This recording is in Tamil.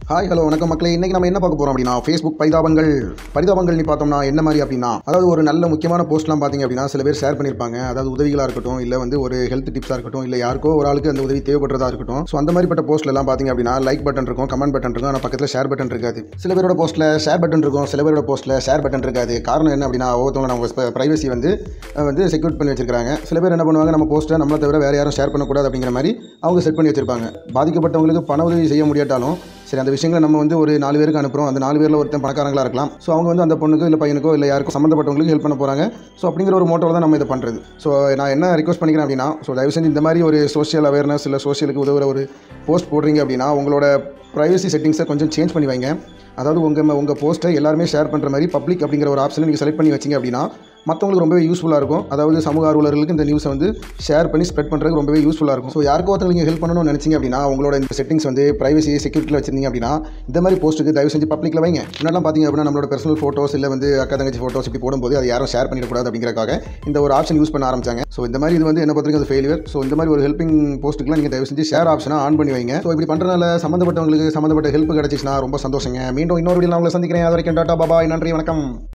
ஹாய் ஹலோ வணக்கம் மக்களே இன்றைக்கி நம்ம என்ன பார்க்க போகிறோம் அப்படின்னா ஃபேஸ்புக் பரிதாபங்கள் பரிதாபங்கள் நீ பார்த்தோம்னா என்ன மாதிரி அப்படின்னா அதாவது ஒரு நல்ல முக்கியமான போஸ்ட்லாம் பார்த்தீங்க அப்படின்னா சில பேர் ஷேர் பண்ணியிருப்பாங்க அதாவது உதவிகளாக இருக்கட்டும் இல்லை வந்து ஒரு ஹெல்த் டிப்ஸாக இருக்கட்டும் இல்லை யாருக்கோ ஒரு ஆளுக்கு அந்த உதவி தேவைப்படுறதா இருக்கட்டும் ஸோ அந்த மாதிரிப்பட்ட போஸ்ட்லாம் பார்த்தீங்க அப்படின்னா லைக் பட்டன் இருக்கும் கமெண்ட் பட்டன் இருக்கும் ஆனால் பக்கத்தில் ஷேர் பட்டன் இருக்காது சில பேரோட போஸ்ட்டில் ஷேர் பட்டன் இருக்கும் சில பேரோட போஸ்ட்டில் ஷேர் பட்டன் இருக்காது காரணம் என்ன அப்படின்னா ஒவ்வொருத்தவங்க நம்ம ப்ரைவசி வந்து அஹ், வந்து செக்யூர் பண்ணி வச்சிருக்காங்க சில பேர் என்ன பண்ணுவாங்க நம்ம போஸ்ட்டை நம்மளை தவிர வேறு யாரும் ஷேர் பண்ணக்கூடாது அப்படிங்கிற மாதிரி அவங்க செட் பண்ணி வச்சிருப்பாங்க பாதிக்கப்பட்டவங்களுக்கு பண உதவி செய்ய முடியாட்டாலும் சரி அந்த விஷயங்களை நம்ம வந்து ஒரு நாலு பேருக்கு அனுப்புகிறோம் அந்த நாலு பேரில் ஒருத்தன் பணக்காரங்களா இருக்கலாம் ஸோ அவங்க வந்து அந்த பொண்ணுக்கோ இல்லை பையனுக்கோ இல்லை யாருக்கும் சம்மந்தப்பட்டவங்களுக்கு ஹெல்ப் பண்ண போகிறாங்க ஸோ அப்படிங்கிற ஒரு மோட்டோவில் தான் நம்ம இதை பண்ணுறது ஸோ நான் என்ன ரிக்வஸ்ட் பண்ணிக்கிறேன் அப்படின்னா ஸோ தயவு செஞ்சு இந்த மாதிரி ஒரு சோஷியல் அவேர்னஸ் இல்லை சோஷியலுக்கு உதவுற ஒரு போஸ்ட் போடுறீங்க அப்படின்னா உங்களோட ப்ரைவசி செட்டிங்ஸை கொஞ்சம் சேஞ்ச் பண்ணி வைங்க அதாவது உங்கள் உங்கள் போஸ்ட்டை எல்லாருமே ஷேர் பண்ணுற மாதிரி பப்ளிக் அப்படிங்கிற ஒரு ஆப்ஷனை நீங்கள் செலக்ட் பண்ணி வச்சிங்க அப்படின்னா மற்றவங்களுக்கு ரொம்பவே யூஸ்ஃபுல்லாக இருக்கும் அதாவது சமூக ஆர்வலர்களுக்கு இந்த நியூஸை வந்து ஷேர் பண்ணி ஸ்ப்ரெட் பண்ணுறதுக்கு ரொம்பவே யூஸ்ஃபுல்லாக இருக்கும் ஸோ யாருக்கோ ஒருத்தவங்க நீங்கள் ஹெல்ப் பண்ணணும்னு நினச்சிங்க அப்படின்னா உங்களோட இந்த செட்டிங்ஸ் வந்து ப்ரைவசி செக்யூரிட்டியில் வச்சிருந்தீங்க அப்படின்னா இந்த மாதிரி போஸ்ட்டுக்கு தயவு செஞ்சு பப்ளிக்கில் வைங்க முன்னாடி பார்த்தீங்க அப்படின்னா நம்மளோட பர்சனல் ஃபோட்டோஸ் இல்லை வந்து அக்கா தங்கச்சி ஃபோட்டோஸ் இப்படி போடும்போது அதை யாரும் ஷேர் பண்ணிடக்கூடாது அப்படிங்கிறக்காக இந்த ஒரு ஆப்ஷன் யூஸ் பண்ண ஆரம்பிச்சாங்க ஸோ இந்த மாதிரி இது வந்து என்ன பொறுத்தவரைக்கும் அது ஃபெயிலியர் ஸோ இந்த மாதிரி ஒரு ஹெல்பிங் போஸ்ட்டுக்குலாம் நீங்கள் தயவு செஞ்சு ஷேர் ஆப்ஷனை ஆன் பண்ணி வைங்க ஸோ இப்படி பண்ணுறதுனால சம்மந்தப்பட்டவங்களுக்கு சம்மந்தப்பட்ட ஹெல்ப் கிடச்சிச்சுன்னா ரொம்ப சந்தோஷங்க மீண்டும் இன்னொரு வீடியோ நான் உங்களை சந்திக்கிறேன் அது வரைக்கும் டாட்டா பாபாய் நன்றி வணக்கம்